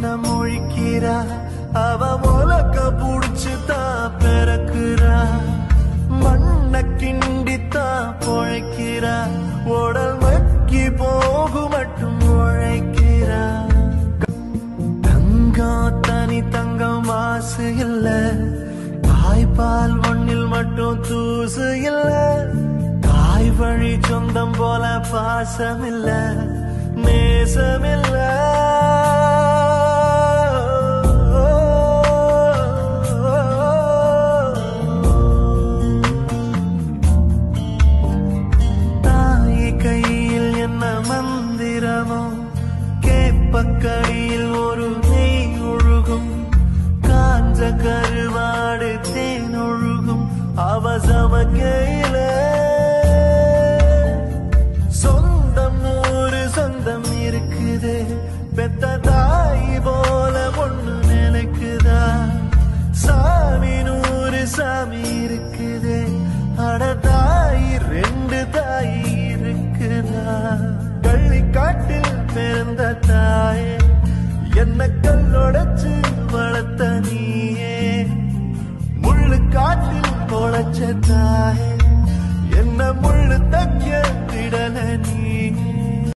என்ன முழிக்கிறா அவ உலக்க புடிச்சு தான் பிறக்குறா மண்ண கிண்டித்தான் பொழைக்கிறா உடல் மக்கி போகு மட்டும் உழைக்கிறா தங்கம் தனி தங்கம் மாசு இல்ல தாய்ப்பால் ஒண்ணில் மட்டும் தூசு இல்ல தாய் வழி சொந்தம் போல பாசம் இல்ல நேசம் இல்ல தாய் கையில் என்ன மந்திரமோ கேப்பக்கடியில் ஒரு நெய் ஒழுகும் காஞ்ச கருவாடு தேன் ஒழுகும் அவசம கையில சொந்தம் நூறு சொந்தம் இருக்குது பெத்த தாய் போல பொண்ணு நினைக்குதா சாமி நூறு சாமி இருக்குது அட தாய் ரெண்டு தாய் இருக்குதா கள்ளிக்காட்டில் பிறந்த தாயே என்ன கல்லொடைச்சு வளர்த்த நீயே முள்ளு காட்டில் பொழைச்ச தாயே என்ன முள்ளு தைக்க விடல நீ